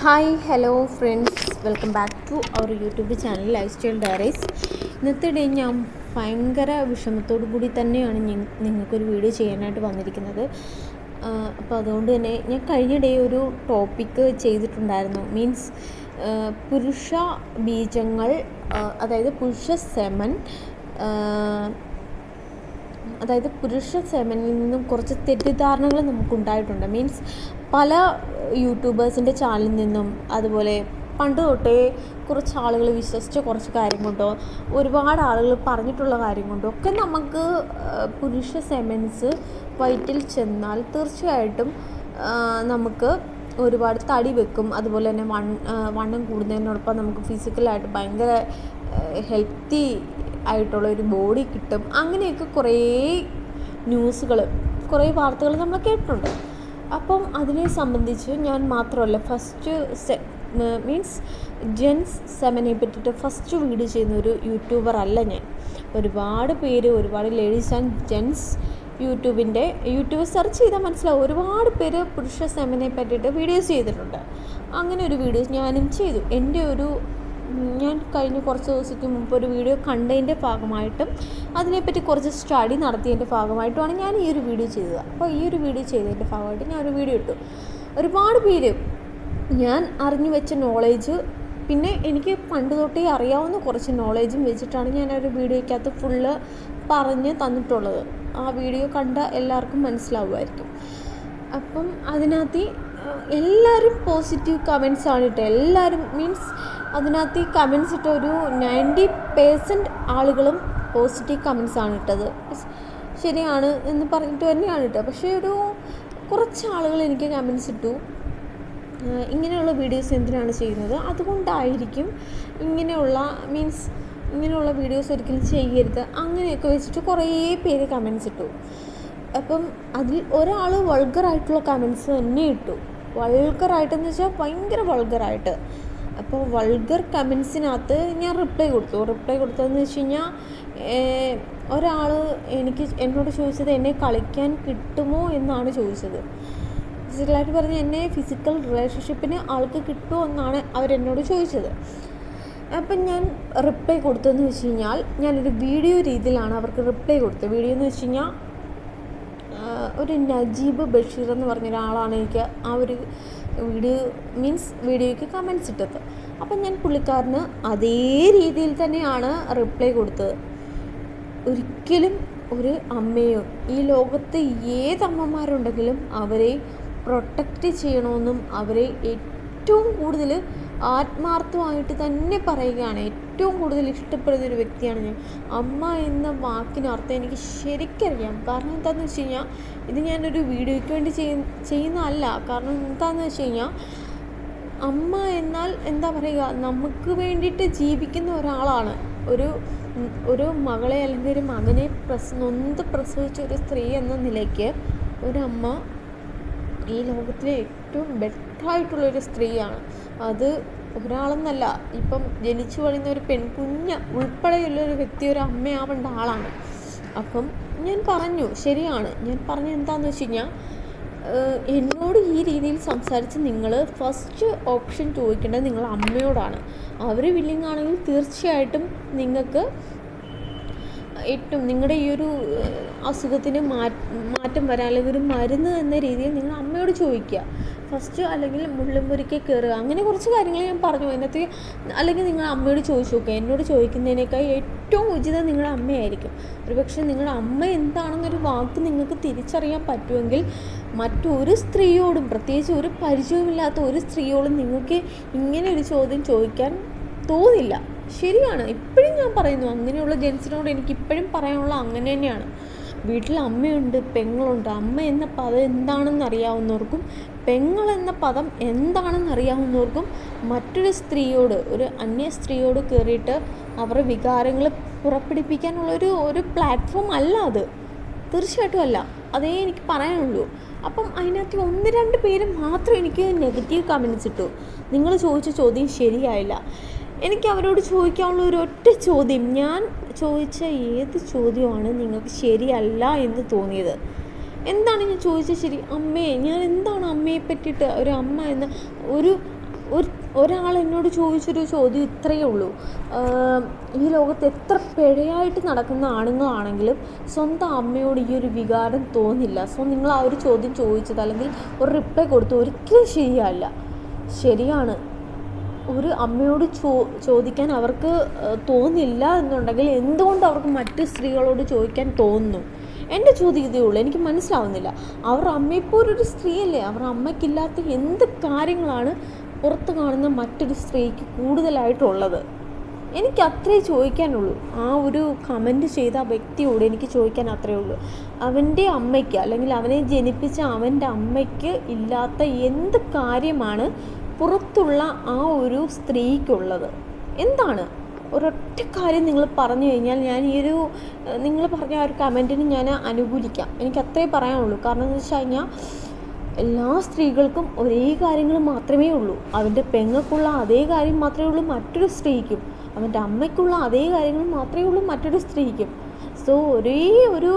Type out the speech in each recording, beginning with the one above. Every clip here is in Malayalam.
hi hello friends welcome back to our YouTube channel lifestyle diaries ഇന്നത്തെ ഡേ ഞാൻ ഭയങ്കര വിഷമത്തോടു കൂടി തന്നെയാണ് ഞാൻ നിങ്ങൾക്കൊരു വീഡിയോ ചെയ്യാനായിട്ട് വന്നിരിക്കുന്നത് അപ്പോൾ അതുകൊണ്ട് തന്നെ ഞാൻ കഴിഞ്ഞ ഡേ ഒരു ടോപ്പിക്ക് ചെയ്തിട്ടുണ്ടായിരുന്നു മീൻസ് പുരുഷ ബീജങ്ങൾ ആ, അതായത് പുരുഷ സെമൻ അതായത് പുരുഷ സെമനിൽ നിന്നും കുറച്ച് തെറ്റിദ്ധാരണകൾ നമുക്കുണ്ടായിട്ടുണ്ട് മീൻസ് പല യൂട്യൂബേഴ്സിൻ്റെ ചാനലിൽ നിന്നും അതുപോലെ പണ്ട് തൊട്ടേ കുറച്ച് ആളുകൾ വിശ്വസിച്ച കുറച്ച് കാര്യം കൊണ്ടോ ഒരുപാട് ആളുകൾ പറഞ്ഞിട്ടുള്ള കാര്യം കൊണ്ടോ ഒക്കെ നമുക്ക് ആ, പുരുഷ സെമൻസ് വയറ്റിൽ ചെന്നാൽ തീർച്ചയായിട്ടും ആ, നമുക്ക് ഒരുപാട് തടി വെക്കും അതുപോലെ തന്നെ വൺ ആ, വണ്ണം കൂടുന്നതിനോടൊപ്പം നമുക്ക് ഫിസിക്കലായിട്ട് ഭയങ്കര ഹെൽത്തി ആയിട്ടുള്ള ഒരു ബോഡി കിട്ടും അങ്ങനെയൊക്കെ കുറേ ന്യൂസുകൾ കുറേ വാർത്തകൾ നമ്മൾ കേട്ടിട്ടുണ്ട് അപ്പം അതിനെ സംബന്ധിച്ച് ഞാൻ മാത്രമല്ല ഫസ്റ്റ് മീൻസ് ജെൻസ് സെമനെ പറ്റിയിട്ട് ഫസ്റ്റ് വീഡിയോ ചെയ്യുന്ന ഒരു യൂട്യൂബർ അല്ല ഞാൻ ഒരുപാട് പേര് ഒരുപാട് ലേഡീസ് ആൻഡ് ജെൻസ് യൂട്യൂബിൻ്റെ യൂട്യൂബ് സെർച്ച് ചെയ്താൽ മനസ്സിലാവും ഒരുപാട് പേര് പുരുഷ സെമനെ പറ്റിയിട്ട് വീഡിയോസ് ചെയ്തിട്ടുണ്ട് അങ്ങനെ ഒരു വീഡിയോസ് ഞാനും ചെയ്തു എൻ്റെ ഒരു ഉം, ഞാൻ കഴിഞ്ഞ കുറച്ച് ദിവസത്തിന് മുമ്പ് ഒരു വീഡിയോ കണ്ടതിൻ്റെ ഭാഗമായിട്ടും അതിനെപ്പറ്റി കുറച്ച് സ്റ്റഡി നടത്തിയതിൻ്റെ ഭാഗമായിട്ടുമാണ് ഞാൻ ഈ ഒരു വീഡിയോ ചെയ്തത് അപ്പോൾ ഈ ഒരു വീഡിയോ ചെയ്തതിൻ്റെ ഭാഗമായിട്ട് ഞാൻ ഒരു വീഡിയോ ഇട്ടു ഒരുപാട് പേര് ഞാൻ അറിഞ്ഞു വെച്ച നോളേജ് പിന്നെ എനിക്ക് പണ്ട് തൊട്ടേ അറിയാവുന്ന കുറച്ച് നോളേജും വെച്ചിട്ടാണ് ഞാൻ ആ ഒരു വീഡിയോയ്ക്കകത്ത് ഫുള്ള് പറഞ്ഞ് തന്നിട്ടുള്ളത് ആ വീഡിയോ കണ്ട എല്ലാവർക്കും മനസ്സിലാവുമായിരിക്കും അപ്പം അതിനകത്ത് ഈ, ആ, എല്ലാവരും പോസിറ്റീവ് കമൻസ് ആണ് ഇട്ടത് എല്ലാവരും മീൻസ് അതിനകത്ത് ഈ കമൻസ് ഇട്ട ഒരു നയൻറ്റി പേഴ്സൻറ്റ് ആളുകളും പോസിറ്റീവ് കമൻസ് ആണ് ഇട്ടത് Yes, ശരിയാണ് എന്ന് പറഞ്ഞിട്ട് തന്നെയാണ് ഇട്ടത് പക്ഷേ ഒരു കുറച്ച് ആളുകൾ എനിക്ക് കമൻസ് ഇട്ടു ആഹ് ഇങ്ങനെയുള്ള വീഡിയോസ് എന്തിനാണ് ചെയ്യുന്നത് അതുകൊണ്ടായിരിക്കും ഇങ്ങനെയുള്ള മീൻസ് ഇങ്ങനെയുള്ള വീഡിയോസ് ഒരിക്കലും ചെയ്യരുത് അങ്ങനെയൊക്കെ വെച്ചിട്ട് കുറേ പേര് കമൻസ് ഇട്ടു അപ്പം അതിൽ ഒരാൾ വൾഗറായിട്ടുള്ള കമൻസ് തന്നെ ഇട്ടു വൾഗറായിട്ടെന്ന് വെച്ചാൽ ഭയങ്കര വൾഗറായിട്ട് അപ്പോൾ വൾഗർ കമൻസിനകത്ത് ഞാൻ റിപ്ലൈ കൊടുത്തു റിപ്ലൈ കൊടുത്തതെന്ന് വെച്ച് കഴിഞ്ഞാൽ ഒരാൾ എനിക്ക് എന്നോട് ചോദിച്ചത് എന്നെ കളിക്കാൻ കിട്ടുമോ എന്നാണ് ചോദിച്ചത് ഫിസിക്കലായിട്ട് പറഞ്ഞ് എന്നെ ഫിസിക്കൽ റിലേഷൻഷിപ്പിന് ആൾക്ക് കിട്ടുമോ എന്നാണ് അവരെന്നോട് ചോദിച്ചത് അപ്പം ഞാൻ റിപ്ലൈ കൊടുത്തതെന്ന് വെച്ച് കഴിഞ്ഞാൽ ഞാനൊരു വീഡിയോ രീതിയിലാണ് അവർക്ക് റിപ്ലൈ കൊടുത്തത് വീഡിയോ എന്ന് വെച്ച് കഴിഞ്ഞാൽ ആഹ് ഒരു നജീബ് ബഷീർ എന്ന് പറഞ്ഞ ഒരാളാണ് എനിക്ക് ആ ഒരു വീഡിയോ മീൻസ് വീഡിയോയ്ക്ക് കമൻസ് ഇട്ടത് അപ്പം ഞാൻ പുള്ളിക്കാരന് അതേ രീതിയിൽ തന്നെയാണ് റിപ്ലൈ കൊടുത്തത് ഒരിക്കലും ഒരു അമ്മയോ ഈ ലോകത്ത് ഏത് അമ്മമാരുണ്ടെങ്കിലും അവരെ പ്രൊട്ടക്റ്റ് ചെയ്യണമെന്നും അവരെ ഏറ്റവും കൂടുതൽ ആത്മാർത്ഥമായിട്ട് തന്നെ പറയുകയാണ് ഏറ്റവും കൂടുതൽ ഇഷ്ടപ്പെടുന്ന ഒരു വ്യക്തിയാണ് ഞാൻ അമ്മ എന്ന വാക്കിനർത്ഥം എനിക്ക് ശരിക്കറിയാം കാരണം എന്താണെന്ന് വെച്ച് കഴിഞ്ഞാൽ ഇത് ഞാനൊരു വീഡിയോയ്ക്ക് വേണ്ടി ചെയ്യുന്ന ചെയ്യുന്നതല്ല കാരണം എന്താണെന്ന് വെച്ച് കഴിഞ്ഞാൽ അമ്മ എന്നാൽ എന്താ പറയുക നമുക്ക് വേണ്ടിയിട്ട് ജീവിക്കുന്ന ഒരാളാണ് ഒരു ഉം, ഒരു മകളെ അല്ലെങ്കിൽ ഒരു മകനെ പ്രസ് നൊന്ത് പ്രസവിച്ച ഒരു സ്ത്രീ എന്ന നിലയ്ക്ക് ഒരമ്മ ഈ ലോകത്തിലെ ഏറ്റവും ബെറ്ററായിട്ടുള്ളൊരു സ്ത്രീയാണ് അത് ഒരാളെന്നല്ല ഇപ്പം ജനിച്ചു വളരുന്ന ഒരു പെൺകുഞ്ഞ് ഉൾപ്പെടെയുള്ള ഒരു വ്യക്തി ഒരു അമ്മയാവേണ്ട ആളാണ് അപ്പം ഞാൻ പറഞ്ഞു ശരിയാണ് ഞാൻ പറഞ്ഞത് എന്താണെന്ന് വെച്ച് കഴിഞ്ഞാൽ ഏഹ് എന്നോട് ഈ രീതിയിൽ സംസാരിച്ച് നിങ്ങൾ ഫസ്റ്റ് ഓപ്ഷൻ ചോദിക്കേണ്ടത് നിങ്ങൾ അമ്മയോടാണ് അവർ വില്ലിങ് ആണെങ്കിൽ തീർച്ചയായിട്ടും നിങ്ങൾക്ക് ഏറ്റവും നിങ്ങളുടെ ഈ ഒരു ഏഹ്, അസുഖത്തിന് മാ- മാറ്റം വരാൻ അല്ലെങ്കിൽ ഒരു മരുന്ന് എന്ന രീതിയിൽ നിങ്ങൾ അമ്മയോട് ചോദിക്കുക ഫസ്റ്റ് അല്ലെങ്കിൽ മുള്ളുംപൊരിക്കെ കയറുക അങ്ങനെ കുറച്ച് കാര്യങ്ങൾ ഞാൻ പറഞ്ഞു അതിനകത്ത് അല്ലെങ്കിൽ നിങ്ങൾ അമ്മയോട് ചോദിച്ചു നോക്കുക എന്നോട് ചോദിക്കുന്നതിനേക്കാൾ ഏറ്റവും ഉചിതം നിങ്ങളുടെ അമ്മയായിരിക്കും ഒരുപക്ഷെ നിങ്ങളുടെ അമ്മ എന്താണെന്നൊരു വാക്ക് നിങ്ങൾക്ക് തിരിച്ചറിയാൻ പറ്റുമെങ്കിൽ മറ്റൊരു സ്ത്രീയോടും പ്രത്യേകിച്ച് ഒരു പരിചയമില്ലാത്ത ഒരു സ്ത്രീയോടും നിങ്ങൾക്ക് ഇങ്ങനെ ഒരു ചോദ്യം ചോദിക്കാൻ തോന്നില്ല ശരിയാണ് ഇപ്പോഴും ഞാൻ പറയുന്നു അങ്ങനെയുള്ള ജെൻസിനോട് എനിക്ക് ഇപ്പോഴും പറയാനുള്ള അങ്ങനെ തന്നെയാണ് വീട്ടിൽ അമ്മയുണ്ട് പെങ്ങളുണ്ട് അമ്മ എന്ന പദം എന്താണെന്ന് അറിയാവുന്നവർക്കും പെങ്ങൾ എന്ന പദം എന്താണെന്ന് അറിയാവുന്നവർക്കും മറ്റൊരു സ്ത്രീയോട് ഒരു അന്യ സ്ത്രീയോട് കയറിയിട്ട് അവരുടെ വികാരങ്ങൾ പുറപ്പെടുപ്പിക്കാനുള്ള ഒരു ഒരു പ്ലാറ്റ്ഫോം അല്ല അത് തീർച്ചയായിട്ടും അല്ല അതേ എനിക്ക് പറയാനുള്ളൂ അപ്പം അതിനകത്ത് ഒന്ന് രണ്ട് പേര് മാത്രം എനിക്ക് നെഗറ്റീവ് കമൻസ് ഇട്ടു നിങ്ങൾ ചോദിച്ച ചോദ്യം ശരിയായില്ല എനിക്ക് അവരോട് ചോദിക്കാനുള്ള ഒരു ഒറ്റ ചോദ്യം ഞാൻ ചോദിച്ച ഏത് ചോദ്യമാണ് നിങ്ങൾക്ക് ശരിയല്ല എന്ന് തോന്നിയത് എന്താണ് ഞാൻ ചോദിച്ചത് ശരി അമ്മയെ ഞാൻ എന്താണ് അമ്മയെ പറ്റിയിട്ട് ഒരു അമ്മ എന്ന ഒരു ഒരു ഒരാൾ എന്നോട് ചോദിച്ചൊരു ചോദ്യം ഇത്രയേ ഉള്ളൂ ആഹ് ഈ ലോകത്ത് എത്ര പിഴയായിട്ട് നടക്കുന്ന ആണുങ്ങളാണെങ്കിലും സ്വന്തം അമ്മയോട് ഈ ഒരു വികാരം തോന്നില്ല സോ നിങ്ങൾ ആ ഒരു ചോദ്യം ചോദിച്ചത് അല്ലെങ്കിൽ ഒരു റിപ്ലൈ കൊടുത്തു ഒരിക്കലും ശരിയല്ല ശരിയാണ് ഒരു അമ്മയോട് ചോ ചോദിക്കാൻ അവർക്ക് ഏഹ്, തോന്നില്ല എന്നുണ്ടെങ്കിൽ എന്തുകൊണ്ട് അവർക്ക് മറ്റ് സ്ത്രീകളോട് ചോദിക്കാൻ തോന്നുന്നു എൻ്റെ ചോദ്യം ഇതേ ഉള്ളൂ എനിക്ക് മനസ്സിലാവുന്നില്ല അവർ അമ്മയെപ്പോലൊരു സ്ത്രീയല്ലേ അവർ അമ്മയ്ക്കില്ലാത്ത എന്ത് കാര്യങ്ങളാണ് പുറത്ത് കാണുന്ന മറ്റൊരു സ്ത്രീക്ക് കൂടുതലായിട്ടുള്ളത് എനിക്ക് അത്രേ ചോദിക്കാനുള്ളൂ ആ ഒരു കമൻറ്റ് ചെയ്ത ആ വ്യക്തിയോട് എനിക്ക് ചോദിക്കാൻ അത്രേ ഉള്ളൂ അവൻ്റെ അമ്മയ്ക്ക് അല്ലെങ്കിൽ അവനെ ജനിപ്പിച്ച അവൻ്റെ അമ്മയ്ക്ക് ഇല്ലാത്ത എന്ത് കാര്യമാണ് പുറത്തുള്ള ആ ഒരു സ്ത്രീക്കുള്ളത് എന്താണ് ഒരൊറ്റ കാര്യം നിങ്ങൾ പറഞ്ഞു കഴിഞ്ഞാൽ ഞാൻ ഈ ഒരു നിങ്ങൾ പറഞ്ഞ ആ ഒരു കമൻറ്റിന് ഞാൻ അനുകൂലിക്കാം എനിക്ക് അത്രേ പറയാനുള്ളൂ കാരണം എന്ന് വെച്ച് കഴിഞ്ഞാൽ എല്ലാ സ്ത്രീകൾക്കും ഒരേ കാര്യങ്ങൾ മാത്രമേ ഉള്ളൂ അവൻ്റെ പെങ്ങൾക്കുള്ള അതേ കാര്യം മാത്രമേ ഉള്ളൂ മറ്റൊരു സ്ത്രീക്കും അവൻ്റെ അമ്മയ്ക്കുള്ള അതേ കാര്യങ്ങൾ മാത്രമേ ഉള്ളൂ മറ്റൊരു സ്ത്രീക്കും സോ ഒരേ ഒരു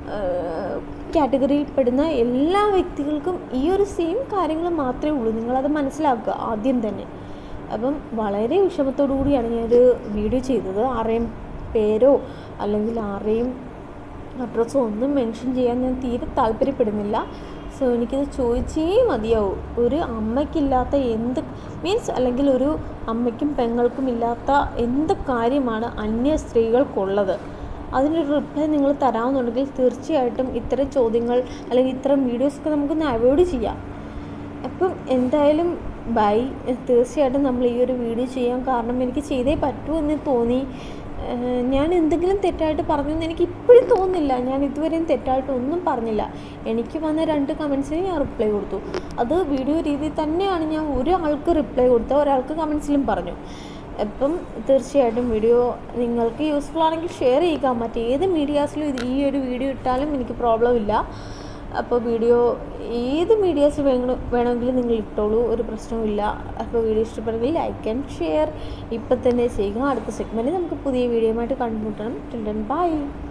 കാറ്റഗറിയിൽ പെടുന്ന എല്ലാ വ്യക്തികൾക്കും ഈ ഒരു സെയിം കാര്യങ്ങൾ മാത്രമേ ഉള്ളൂ നിങ്ങളത് മനസ്സിലാക്കുക ആദ്യം തന്നെ അപ്പം വളരെ വിഷമത്തോടു കൂടിയാണ് ഞാനൊരു വീഡിയോ ചെയ്തത് ആരെയും പേരോ അല്ലെങ്കിൽ ആരെയും അഡ്രസ്സോ ഒന്നും മെൻഷൻ ചെയ്യാൻ ഞാൻ തീരെ താല്പര്യപ്പെടുന്നില്ല സോ എനിക്കിത് ചോദിച്ചേ മതിയാവും ഒരു അമ്മയ്ക്കില്ലാത്ത എന്ത് മീൻസ് അല്ലെങ്കിൽ ഒരു അമ്മയ്ക്കും പെങ്ങൾക്കും ഇല്ലാത്ത എന്ത് കാര്യമാണ് അന്യ സ്ത്രീകൾക്കുള്ളത് അതിനൊരു റിപ്ലൈ നിങ്ങൾ തരാമെന്നുണ്ടെങ്കിൽ തീർച്ചയായിട്ടും ഇത്തരം ചോദ്യങ്ങൾ അല്ലെങ്കിൽ ഇത്തരം വീഡിയോസൊക്കെ നമുക്കൊന്ന് അവോയ്ഡ് ചെയ്യാം അപ്പം എന്തായാലും ബൈ തീർച്ചയായിട്ടും നമ്മൾ ഈ ഒരു വീഡിയോ ചെയ്യാൻ കാരണം എനിക്ക് ചെയ്തേ പറ്റൂ എന്ന് തോന്നി ഏഹ് ഞാൻ എന്തെങ്കിലും തെറ്റായിട്ട് പറഞ്ഞെന്ന് എനിക്ക് ഇപ്പോഴും തോന്നുന്നില്ല ഞാൻ ഇതുവരെയും തെറ്റായിട്ട് ഒന്നും പറഞ്ഞില്ല എനിക്ക് വന്ന രണ്ട് കമൻസിന് ഞാൻ റിപ്ലൈ കൊടുത്തു അത് വീഡിയോ രീതിയിൽ തന്നെയാണ് ഞാൻ ഒരാൾക്ക് റിപ്ലൈ കൊടുത്ത ഒരാൾക്ക് കമൻസിലും പറഞ്ഞു അപ്പം തീർച്ചയായിട്ടും വീഡിയോ നിങ്ങൾക്ക് യൂസ്ഫുൾ ആണെങ്കിൽ ഷെയർ ചെയ്യുക മറ്റേത് മീഡിയാസിലും ഇത് ഈ ഒരു വീഡിയോ ഇട്ടാലും എനിക്ക് പ്രോബ്ലം ഇല്ല അപ്പോൾ വീഡിയോ ഏത് മീഡിയാസ് വേണം വേണമെങ്കിലും നിങ്ങൾ ഇട്ടോളൂ ഒരു പ്രശ്നവുമില്ല അപ്പോൾ വീഡിയോ ഇഷ്ടപ്പെടുമെങ്കിൽ ലൈക്ക് ആൻഡ് ഷെയർ ഇപ്പം തന്നെ ചെയ്യുക അടുത്ത സെഗ്മെൻറ്റിൽ നമുക്ക് പുതിയ വീഡിയോയുമായിട്ട് കണ്ടുമുട്ടണം ടിൽ ബൈ